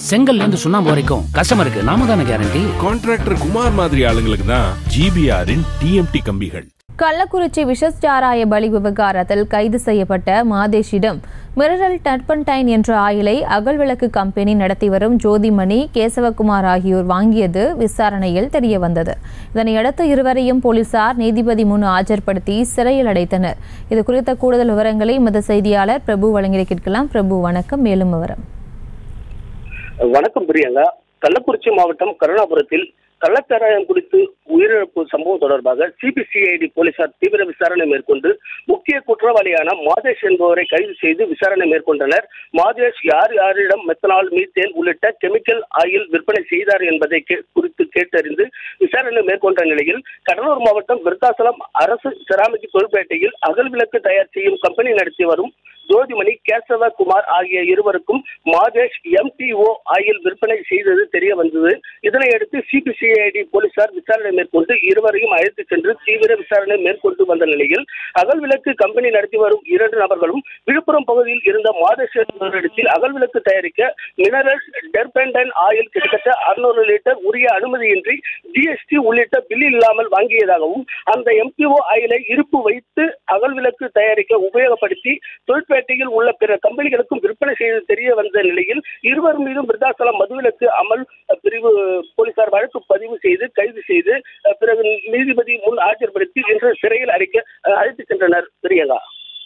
செங்கல்ல இருந்து சுண்ணாம்பு வரைக்கும் கஸ்டமருக்கு நாம தானே கேரண்டி கான்ட்ராக்டர் குமார் மாதிரி ஆளுங்களுக்கு தான் ஜிபிஆரின் டிஎம்டி கம்பிகள் கள்ளக்குறிச்சி விஷச்சாராய பலி விவகாரத்தில் கைது செய்யப்பட்ட மாதேஷிடம் மினரல் டர்பன்டைன் என்ற ஆயிலை அகல்விளக்கு கம்பெனி நடத்தி வரும் ஜோதிமணி கேசவகுமார் ஆகியோர் வாங்கியது விசாரணையில் தெரியவந்தது இதனையடுத்து இருவரையும் போலீசார் நீதிபதி முன் ஆஜர்படுத்தி சிறையில் அடைத்தனர் இது குறித்த கூடுதல் விவரங்களை எமது செய்தியாளர் பிரபு வழங்கி கேட்கலாம் பிரபு வணக்கம் மேலும் விவரம் வணக்கம் பிரியங்கா கள்ளக்குறிச்சி மாவட்டம் கருணாபுரத்தில் கள்ளச்சாராயம் குறித்து உயிரிழப்பு சம்பவம் தொடர்பாக சிபிசிஐடி போலீசார் தீவிர விசாரணை மேற்கொண்டு முக்கிய குற்றவாளியான மாதேஷ் என்பவரை கைது செய்து விசாரணை மேற்கொண்டனர் மாதேஷ் யார் யாரிடம் மெத்தனால் மீத்தேன் உள்ளிட்ட கெமிக்கல் ஆயில் விற்பனை செய்தார் என்பதை கே- குறித்து கேட்டறிந்து விசாரணை மேற்கொண்ட நிலையில் கடலூர் மாவட்டம் விருத்தாசலம் அரசு செராமிக் தொழிற்பேட்டையில் அகல் விளக்கு தயார் செய்யும் கம்பெனி நடத்தி வரும் ஜோதிமணி கேசவ குமார் ஆகிய இருவருக்கும் மாதேஷ் எம்டிஓ ஆயில் விற்பனை செய்தது தெரிய வந்தது இதனையடுத்து சிபிசிஐடி போலீசார் விசாரணை மேற்கொண்டு இருவரையும் அழைத்து சென்று தீவிர விசாரணை மேற்கொண்டு வந்த நிலையில் அகல் விளக்கு கம்பெனி நடத்தி வரும் இரண்டு நபர்களும் விழுப்புரம் பகுதியில் இருந்த மாதேஷ் என்பவரிடத்தில் அகல் விளக்கு தயாரிக்க மினரல் டெர்பெண்டன் ஆயில் கிட்டத்தட்ட அறுநூறு லிட்டர் உரிய அனுமதியின்றி ஜிஎஸ்டி உள்ளிட்ட பில் இல்லாமல் வாங்கியதாகவும் அந்த எம்டிஓ ஆயிலை இருப்பு வைத்து அகல் விளக்கு தயாரிக்க உபயோகப்படுத்தி தொழிற்பேட்டையில் உள்ள பிற கம்பெனிகளுக்கும் விற்பனை செய்து தெரிய வந்த நிலையில் இருவர் மீதும் விருத்தாசலம் மதுவிலக்கு அமல் அஹ், பிரிவு போலீசார் வழக்கு பதிவு செய்து கைது செய்து அஹ், பிறகு நீதிபதி முன் ஆஜர்படுத்தி இன்று சிறையில் அடைக்க அஹ், அழைத்துச் சென்றனர் பிரியங்கா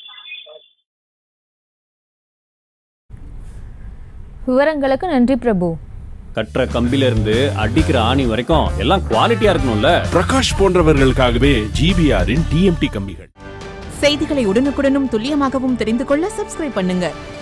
விவரங்களுக்கு நன்றி பிரபு கட்டுற கம்பில இருந்து அடிக்கிற ஆணி வரைக்கும் எல்லாம் குவாலிட்டியா இருக்கணும்ல பிரகாஷ் போன்றவர்களுக்காகவே ஜிபிஆரின் டிஎம்டி கம்பிகள் செய்திகளை உடனுக்குடனும் துல்லியமாகவும் தெரிந்து கொள்ள சப்ஸ்கிரைப் பண்ணுங்க